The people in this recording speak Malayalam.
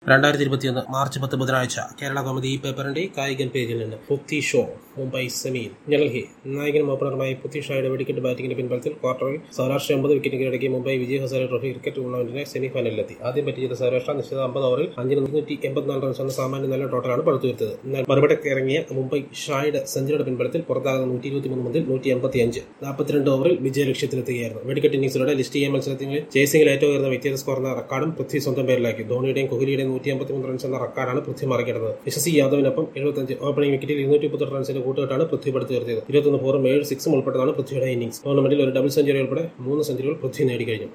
രണ്ടായിരത്തി ഇരുപത്തിയൊന്ന് മാർച്ച് പത്ത് ബുധനാഴ്ച കേരള കോമഡി ഈ പേപ്പറിന്റെ കായികൻ പേജിൽ നിന്ന് പൃഥ്വി ഷോ മുംബൈ സെമിയിൽ ന്യൂഡൽഹി നായകനും ഓപ്പണറുമായ പൃഥ്വി ഷായുടെ വെടിക്കെട്ട് ബാറ്റിംഗിന്റെ പിൻബലത്തിൽ ക്വാർട്ടറിൽ സൗരാഷ്ട്ര ഒമ്പത് വിക്കറ്റ് കീഴടക്കി മുംബൈ വിജയ് ഹസാരെ ട്രോഫി ക്രിക്കറ്റ് ടൂർണമെന്റിന്റെ സെമി ഫൈനലിലെത്തി ആദ്യം ബാറ്റ് ചെയ്ത സൗരാഷ്ട്ര നിശ്ചിത അമ്പത് ഓവറിൽ അഞ്ചിന് മുന്നൂറ്റി എൺപത്തിനാല് റൺസ് എന്ന സാമാന്യ നല്ല ടോട്ടലാണ് പടുത്തുയർത്തത് എന്നാൽ മറുപടിക്ക് ഇറങ്ങിയ മുംബൈ ഷായുടെ സെഞ്ചുറിയുടെ പിൻബലത്തിൽ പുറത്താകുന്ന നൂറ്റി ഇരുപത്തിമൂന്ന് മുതൽ നൂറ്റി എൺപത്തി അഞ്ച് നാൽപ്പത്തിരണ്ട് ഓവറിൽ വിജയ ലക്ഷ്യത്തിലെത്തുകയായിരുന്നു വെടിക്കെട്ട് ഇന്നിംഗ്സിലൂടെ ലിസ്റ്റ് ചെയ്യാൻ മത്സരത്തിൽ ചേസിംഗിൽ ഏറ്റവും ഉയർന്ന വ്യക്തിഗത സ്കോർ എന്ന റെക്കോർഡും പൃഥ്വി സ്വന്തം പേരിലാക്കി ധോണിയുടെയും കോഹ്ലിയുടെയും നൂറ്റി അമ്പത്തിമൂന്ന് റൺസ് എന്ന റെക്കോർഡാണ് പൃഥ്വി മറികടന്നത് യശസ്വി യാദവിനൊപ്പം എഴുപത്തഞ്ച് ഓപ്പണിംഗ് വിക്കറ്റിൽ ഇരുന്നൂറ്റി മുപ്പത്തെട്ട് റൺസിന്റെ കൂട്ടുകെട്ടാണ് പൃഥ്വി പടുത്തുയർത്തിയത് ഇരുപത്തൊന്ന് ഫോറും ഏഴ് സിക്സും ഉൾപ്പെട്ടതാണ് പൃഥ്വിയുടെ ഇന്നിംഗ്സ് ടൂർണമെന്റിൽ ഒരു ഡബിൾ സെഞ്ചുറി ഉൾപ്പെടെ മൂന്ന് സെഞ്ചുറികൾ പൃഥ്വി നേടിക്കഴിഞ്ഞു